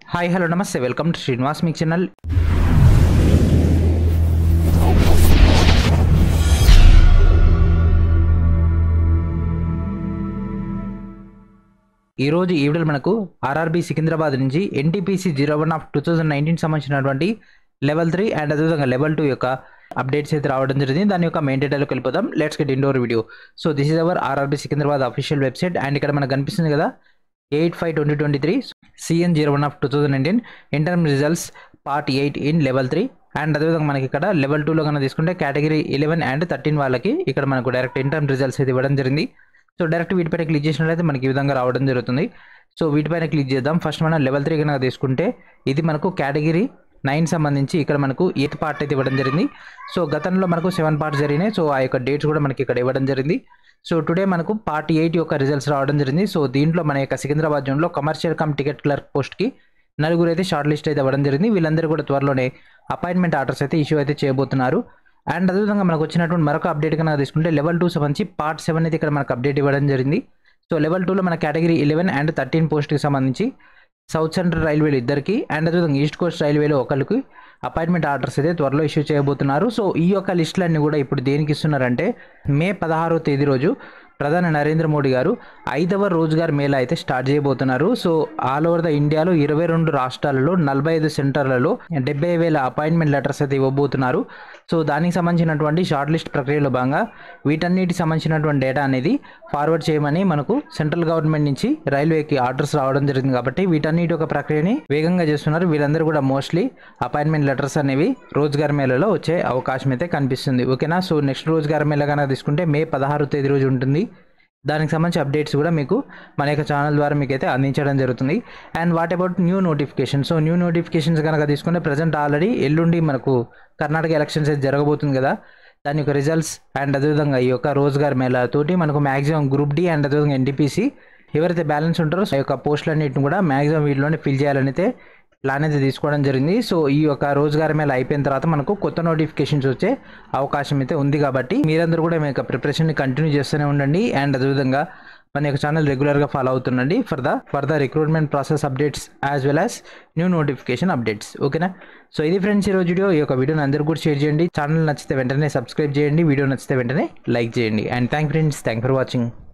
hi hello నమస్తే welcome to Srinivas మీ channel ఈరోజు ఈ వీడియోలో మనకు ఆర్ఆర్బీ సికింద్రాబాద్ నుంచి NTPC zero one of two thousand nineteen సంబంధించినటువంటి లెవెల్ త్రీ అండ్ అదేవిధంగా లెవెల్ టూ యొక్క అప్డేట్స్ అయితే రావడం జరిగింది దాని యొక్క మెయిన్ డేటాలోకి వెళ్ళిపోదాం let's get into video so this is our RRB Secunderabad official website and ఇక్కడ మనకు కనిపిస్తుంది కదా eight five twenty twenty three C N zero one of two thousand nineteen interim results part eight in level three and అదేవిధంగా మనకి ఇక్కడ level టూలో కన్నా తీసుకుంటే కేటగిరీ ఎలెవెన్ అండ్ థర్టీన్ వాళ్ళకి ఇక్కడ మనకు డైరెక్ట్ ఇంటర్మ్ రిజల్ట్స్ అయితే ఇవ్వడం జరిగింది సో డైరెక్ట్ వీటిపైన క్లిక్ చేసినట్లయితే మనకి ఈ విధంగా రావడం జరుగుతుంది సో వీటిపైన క్లిక్ చేద్దాం ఫస్ట్ మనం లెవెల్ త్రీ కనుక తీసుకుంటే ఇది మనకు కేటగిరీ నైన్ సంబంధించి ఇక్కడ మనకు ఎయిత్ పార్ట్ అయితే ఇవ్వడం జరిగింది సో గతంలో మనకు సెవెన్ పార్ట్స్ జరిగినాయి సో ఆ యొక్క డేట్స్ కూడా మనకి ఇక్కడ ఇవ్వడం జరిగింది సో టుడే మనకు పార్ట్ ఎయిట్ యొక్క రిజల్ట్స్ రావడం జరిగింది సో దీంట్లో మన యొక్క సికింద్రాబాద్ జోన్లో కమర్షియల్ కమ్ టికెట్ క్లర్క్ పోస్ట్కి నలుగురు అయితే షార్ట్ లిస్ట్ అయితే ఇవ్వడం జరిగింది వీళ్ళందరూ కూడా త్వరలోనే అపాయింట్మెంట్ ఆర్డర్స్ అయితే ఇష్యూ అయితే చేయబోతున్నారు అండ్ అదేవిధంగా మనకు వచ్చినటువంటి మరొక అప్డేట్ కనుక తీసుకుంటే లెవెల్ టూ సంబంధించి పార్ట్ సెవెన్ అయితే ఇక్కడ మనకు అప్డేట్ ఇవ్వడం జరిగింది సో లెవెల్ టూలో మన కేటగిరీ ఎలెవెన్ అండ్ థర్టీన్ పోస్ట్కి సంబంధించి సౌత్ సెంట్రల్ రైల్వేలు ఇద్దరికి అండ్ అదేవిధంగా ఈస్ట్ కోస్ట్ రైల్వేలో ఒకరికి అపాయింట్మెంట్ ఆర్డర్స్ అయితే త్వరలో ఇష్యూ చేయబోతున్నారు సో ఈ యొక్క లిస్టులన్నీ కూడా ఇప్పుడు దేనికి ఇస్తున్నారంటే మే పదహారో తేదీ రోజు ప్రధాని నరేంద్ర మోడీ గారు ఐదవ రోజ్గార్ మేళా అయితే స్టార్ట్ చేయబోతున్నారు సో ఆల్ ఓవర్ ద ఇండియాలో ఇరవై రెండు రాష్ట్రాలలో నలభై ఐదు సెంటర్లలో డెబ్బై వేల అపాయింట్మెంట్ లెటర్స్ అయితే ఇవ్వబోతున్నారు సో దానికి సంబంధించినటువంటి షార్ట్ లిస్ట్ ప్రక్రియలో భాగంగా వీటన్నిటికి సంబంధించినటువంటి డేటా అనేది ఫార్వర్డ్ చేయమని మనకు సెంట్రల్ గవర్నమెంట్ నుంచి రైల్వేకి ఆర్డర్స్ రావడం జరిగింది కాబట్టి వీటన్నిటి ఒక ప్రక్రియని వేగంగా చేస్తున్నారు వీళ్ళందరూ కూడా మోస్ట్లీ అపాయింట్మెంట్ లెటర్స్ అనేవి రోజ్గార్ మేళలో వచ్చే అవకాశం అయితే కనిపిస్తుంది ఓకేనా సో నెక్స్ట్ రోజ్గార్ మేళ కనుక తీసుకుంటే మే పదహారు తేదీ రోజు ఉంటుంది దానికి సంబంధించి అప్డేట్స్ కూడా మీకు మన యొక్క ఛానల్ ద్వారా మీకు అయితే అందించడం జరుగుతుంది and what about new notification so new notifications కనుక తీసుకుంటే ప్రజెంట్ ఆల్రెడీ ఎల్లుండి మనకు కర్ణాటక ఎలక్షన్స్ అయితే జరగబోతుంది కదా దాని యొక్క రిజల్ట్స్ అండ్ అదేవిధంగా ఈ యొక్క రోజ్గార్ మేళా తోటి మనకు మ్యాక్సిమం గ్రూప్ డి అండ్ అదేవిధంగా ఎన్టీపీసీ ఎవరైతే బ్యాలెన్స్ ఉంటారో ఆ యొక్క పోస్టులన్నింటిని కూడా మ్యాక్సిమం వీటిలోనే ఫిల్ చేయాలని అయితే ప్లాన్ అయితే తీసుకోవడం జరిగింది సో ఈ యొక్క రోజుగారి మేళ అయిపోయిన తర్వాత మనకు కొత్త నోటిఫికేషన్స్ వచ్చే అవకాశం అయితే ఉంది కాబట్టి మీరందరూ కూడా మీ యొక్క ప్రిపరేషన్ని కంటిన్యూ చేస్తూనే ఉండండి అండ్ అదేవిధంగా మన యొక్క ఛానల్ రెగ్యులర్గా ఫాలో అవుతుండండి for the for the recruitment process updates as well as new notification updates ఓకేనా సో ఇది ఫ్రెండ్స్ ఈ రోజు వీడియో ఈ యొక్క వీడియోని అందరూ కూడా షేర్ చేయండి ఛానల్ నచ్చితే వెంటనే సబ్స్క్రైబ్ చేయండి వీడియో నచ్చితే వెంటనే లైక్ చేయండి and thank friends thank for watching